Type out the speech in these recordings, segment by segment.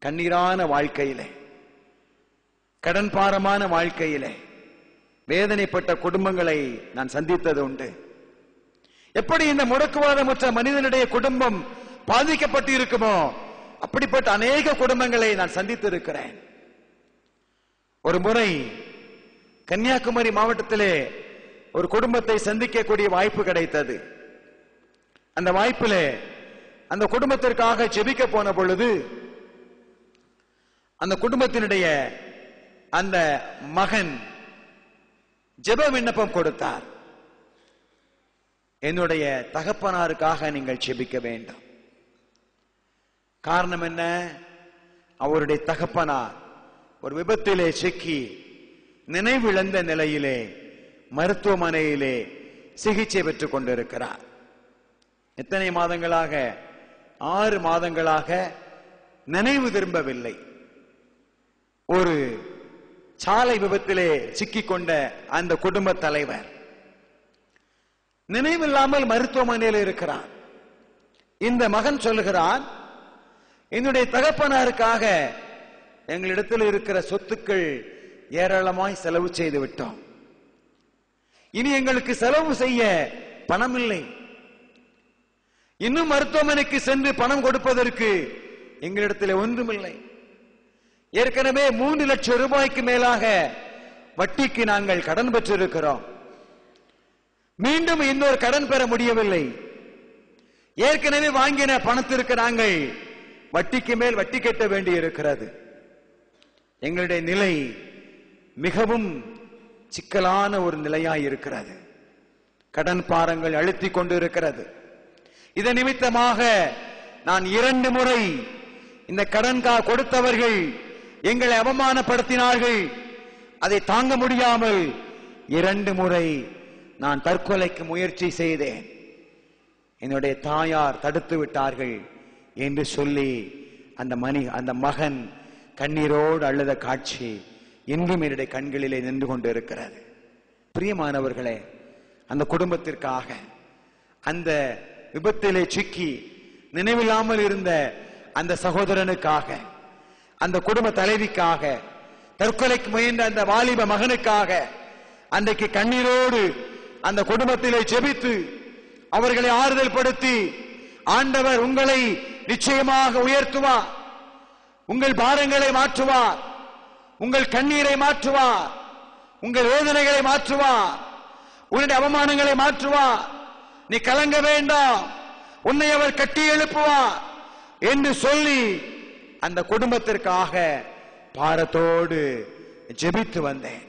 கண்ணீரான வாழ்க்கையிலே கடன் பாரமான வாழ்க்கையிலே வேதனைப்பட்ட குடும்பங்களை நான் சந்தித்தது உண்டு எப்படி இந்த முடக்குவாதமுற்ற மனிதனுடைய குடும்பம் பாதிக்கப்பட்டு இருக்குமோ அப்படிப்பட்ட அநேக குடும்பங்களை நான் சந்தித்திருக்கிறேன் ஒரு முறை கன்னியாகுமரி மாவட்டத்திலே ஒரு குடும்பத்தை சந்திக்கக்கூடிய வாய்ப்பு கிடைத்தது அந்த வாய்ப்பிலே அந்த குடும்பத்திற்காக ஜெபிக்க போன பொழுது அந்த குடும்பத்தினுடைய அந்த மகன் ஜெப விண்ணப்பம் கொடுத்தார் என்னுடைய தகப்பனாருக்காக நீங்கள் ஜெபிக்க வேண்டும் காரணம் என்ன அவருடைய தகப்பனார் ஒரு விபத்திலே சிக்கி நினைவிழந்த நிலையிலே மருத்துவமனையிலே சிகிச்சை பெற்றுக் கொண்டிருக்கிறார் எத்தனை மாதங்களாக ஆறு மாதங்களாக நினைவு திரும்பவில்லை ஒரு சாலை விபத்திலே சிக்கிக் கொண்ட அந்த குடும்ப தலைவர் நினைவில்லாமல் மருத்துவமனையில் இருக்கிறார் இந்த மகன் சொல்லுகிறான் என்னுடைய தகப்பனாருக்காக எங்களிடத்தில் இருக்கிற சொத்துக்கள் ஏராளமாய் செலவு செய்து விட்டோம் இனி எங்களுக்கு செலவு செய்ய பணம் இல்லை இன்னும் மருத்துவமனைக்கு சென்று பணம் கொடுப்பதற்கு எங்களிடத்தில் ஒன்றுமில்லை ஏற்கனவே மூன்று லட்சம் ரூபாய்க்கு மேலாக வட்டிக்கு நாங்கள் கடன் பெற்றிருக்கிறோம் மீண்டும் இன்னொரு கடன் பெற முடியவில்லை ஏற்கனவே வாங்கின பணத்திற்கு நாங்கள் வட்டிக்கு மேல் வட்டி கட்ட வேண்டி இருக்கிறது எங்களுடைய நிலை மிகவும் சிக்கலான ஒரு நிலையாய் இருக்கிறது கடன் பாரங்கள் அழுத்திக் கொண்டு இருக்கிறது இதன் நிமித்தமாக நான் இரண்டு முறை இந்த கடன் கா கொடுத்தவர்கள் எங்களை அவமானப்படுத்தினார்கள் அதை தாங்க முடியாமல் இரண்டு முறை நான் தற்கொலைக்கு முயற்சி செய்தேன் என்னுடைய தாயார் தடுத்து விட்டார்கள் என்று சொல்லி அந்த மணி அந்த மகன் கண்ணீரோடு அழுத காட்சி இன்றும் என்னுடைய கண்களிலே நின்று கொண்டு இருக்கிறது பிரியமானவர்களே அந்த குடும்பத்திற்காக அந்த விபத்திலே சிக்கி நினைவில்லாமல் இருந்த அந்த சகோதரனுக்காக அந்த குடும்ப தலைவிக்காக தற்கொலைக்கு முயன்ற அந்த வாலிப மகனுக்காக அன்றைக்கு கண்ணீரோடு அந்த குடும்பத்திலே ஜெபித்து அவர்களை ஆறுதல் படுத்தி ஆண்டவர் உங்களை நிச்சயமாக உயர்த்துவார் உங்கள் பாரங்களை மாற்றுவார் உங்கள் கண்ணீரை மாற்றுவார் உங்கள் வேதனைகளை மாற்றுவார் உன்னுடைய அவமானங்களை மாற்றுவார் நீ கலங்க வேண்டாம் உன்னை அவர் கட்டி எழுப்புவார் என்று சொல்லி அந்த குடும்பத்திற்காக பாரத்தோடு ஜெபித்து வந்தேன்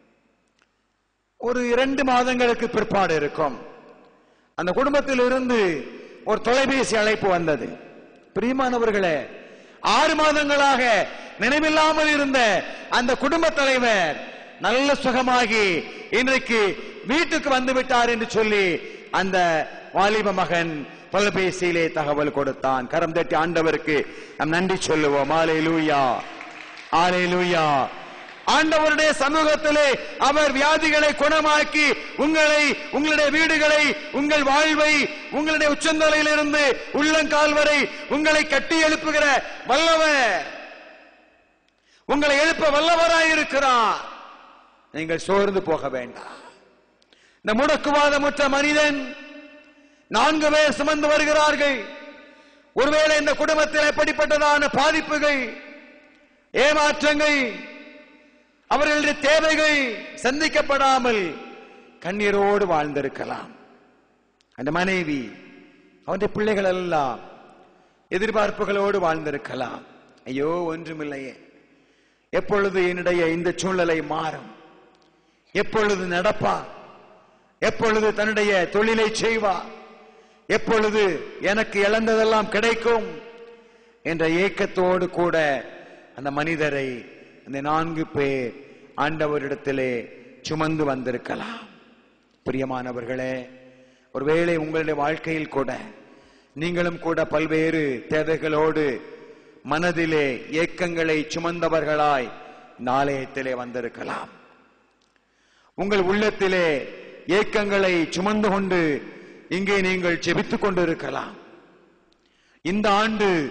ஒரு இரண்டு மாதங்களுக்கு பிற்பாடு இருக்கும் அந்த குடும்பத்தில் இருந்து ஒரு தொலைபேசி அழைப்பு வந்தது பிரியமானவர்களே ஆறு மாதங்களாக நினைவில்லாமல் இருந்த அந்த குடும்ப தலைவர் நல்ல சுகமாகி இன்றைக்கு வீட்டுக்கு வந்து விட்டார் என்று சொல்லி அந்த வாலிப மகன் தொலைபேசியிலே தகவல் கொடுத்தான் கரம் தட்டி ஆண்டவருக்கு நாம் நன்றி சொல்லுவோம் ஆலே லூயா ஆலே லூயா ஆண்டவருடைய சமூகத்திலே அவர் வியாதிகளை குணமாக்கி உங்களை உங்களுடைய வீடுகளை உங்கள் வாழ்வை உங்களுடைய உச்சந்தலையிலிருந்து உள்ளங்கால் வரை உங்களை கட்டி எழுப்புகிற வல்லவர் உங்களை எழுப்ப வல்லவராயிருக்கிறார் நீங்கள் சோர்ந்து போக வேண்டாம் இந்த முடக்குவாதமுற்ற மனிதன் நான்கு பேர் சுமந்து வருகிறார்கள் ஒருவேளை இந்த குடும்பத்தில் எப்படிப்பட்டதான பாதிப்புகள் ஏமாற்றங்கள் அவர்களுடைய தேவைகள் சந்திக்கப்படாமல் கண்ணீரோடு வாழ்ந்திருக்கலாம் அந்த மனைவி அவனுடைய பிள்ளைகள் எல்லாம் எதிர்பார்ப்புகளோடு வாழ்ந்திருக்கலாம் ஐயோ ஒன்றுமில்லையே எப்பொழுது என்னுடைய இந்த சூழ்நிலை மாறும் எப்பொழுது நடப்பா எப்பொழுது தன்னுடைய தொழிலை செய்வா எப்பொழுது எனக்கு இழந்ததெல்லாம் கிடைக்கும் என்ற ஏக்கத்தோடு கூட அந்த மனிதரை அந்த நான்கு பேர் ஆண்டவரிடத்திலே சுமந்து வந்திருக்கலாம் பிரியமானவர்களே ஒருவேளை உங்களுடைய வாழ்க்கையில் கூட நீங்களும் கூட பல்வேறு தேவைகளோடு மனதிலே ஏக்கங்களை சுமந்தவர்களாய் நாளையத்திலே வந்திருக்கலாம் உங்கள் உள்ளத்திலே ஏக்கங்களை சுமந்து கொண்டு இங்கே நீங்கள் ஜெபித்துக் கொண்டிருக்கலாம் இந்த ஆண்டு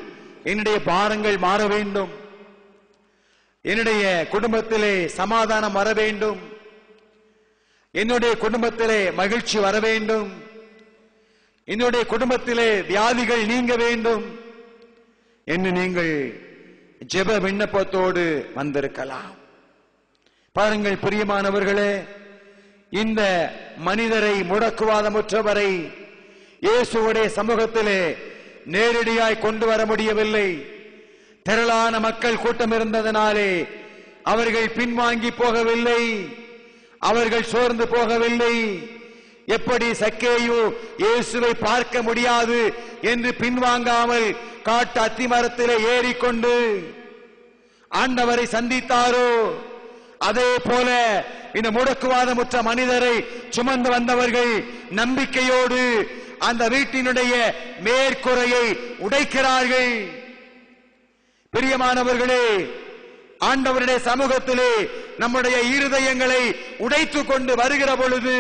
என்னுடைய பாரங்கள் மாற வேண்டும் என்னுடைய குடும்பத்திலே சமாதானம் வர வேண்டும் என்னுடைய குடும்பத்திலே மகிழ்ச்சி வர வேண்டும் என்னுடைய குடும்பத்திலே வியாதிகள் நீங்க வேண்டும் என்று நீங்கள் ஜெப விண்ணப்பத்தோடு வந்திருக்கலாம் பாருங்கள் பிரியமானவர்களே இந்த மனிதரை முடக்குவாதமுற்றவரை இயேசுவுடைய சமூகத்திலே நேரடியாய் கொண்டு வர முடியவில்லை திரளான மக்கள் கூட்டம் இருந்ததனாலே அவர்கள் பின்வாங்கி போகவில்லை அவர்கள் சோர்ந்து போகவில்லை எப்படி சக்கேயு இயேசுவை பார்க்க முடியாது என்று பின்வாங்காமல் காட்டு அத்திமரத்திலே ஏறிக்கொண்டு ஆண்டவரை சந்தித்தாரோ அதே போல இந்த முடக்குவாதமுற்ற மனிதரை சுமந்து வந்தவர்கள் நம்பிக்கையோடு அந்த வீட்டினுடைய மேற்குறையை உடைக்கிறார்கள் பிரியமானவர்களே ஆண்டவருடைய சமூகத்திலே நம்முடைய இருதயங்களை உடைத்துக் கொண்டு வருகிற பொழுது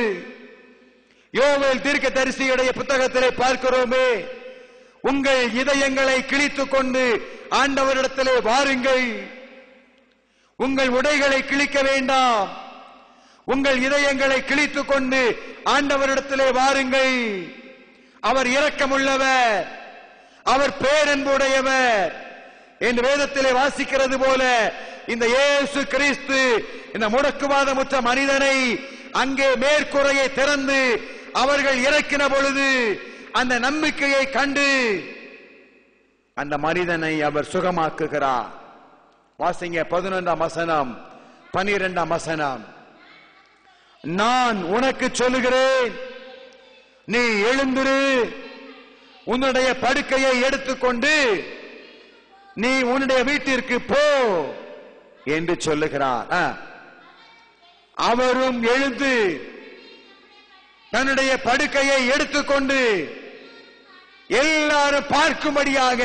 யோவேல் தீர்க்க தரிசியுடைய புத்தகத்திலே பார்க்கிறோமே உங்கள் இதயங்களை கிழித்துக் கொண்டு ஆண்டவரிடத்திலே வாருங்கள் உங்கள் உடைகளை கிழிக்க வேண்டாம் உங்கள் இதயங்களை கிழித்துக் கொண்டு ஆண்டவரிடத்திலே வாருங்கள் அவர் இரக்கமுள்ளவர் அவர் பேரன்புடையவர் என்று வேதத்திலே வாசிக்கிறது போல இந்த இயேசு கிறிஸ்து இந்த முடக்குவாதமுற்ற மனிதனை அங்கே மேற்குறையை திறந்து அவர்கள் இறக்கின பொழுது அந்த நம்பிக்கையை கண்டு அந்த மனிதனை அவர் சுகமாக்குகிறார் வாசிங்க பதினொன்றாம் வசனம் பனிரெண்டாம் வசனம் நான் உனக்கு சொல்லுகிறேன் நீ எழுந்திரு உன்னுடைய படுக்கையை எடுத்துக்கொண்டு நீ உன்னுடைய வீட்டிற்கு போ என்று சொல்லுகிறார் ஆ. அவரும் எழுந்து தன்னுடைய படுக்கையை எடுத்துக்கொண்டு எல்லாரும் பார்க்கும்படியாக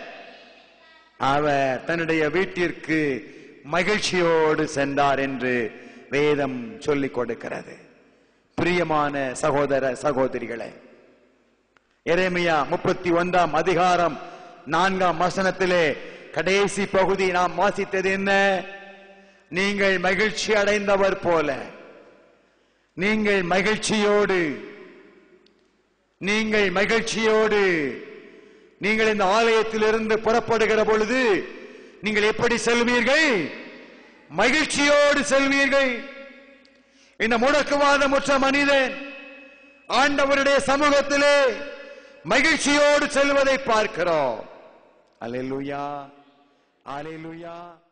அவர் தன்னுடைய வீட்டிற்கு மகிழ்ச்சியோடு சென்றார் என்று வேதம் சொல்லிக் கொடுக்கிறது பிரியமான சகோதர சகோதரிகளே எரேமியா முப்பத்தி ஒன்றாம் அதிகாரம் நான்காம் வசனத்திலே கடைசி பகுதி நாம் வாசித்தது என்ன நீங்கள் மகிழ்ச்சி அடைந்தவர் போல நீங்கள் மகிழ்ச்சியோடு நீங்கள் மகிழ்ச்சியோடு நீங்கள் இந்த ஆலயத்திலிருந்து புறப்படுகிற பொழுது நீங்கள் எப்படி செல்வீர்கள் மகிழ்ச்சியோடு செல்வீர்கள் இந்த முடக்குவாதமுற்ற மனிதன் ஆண்டவருடைய சமூகத்திலே மகிழ்ச்சியோடு செல்வதை பார்க்கிறோம் அலையலுயா அலையலுயா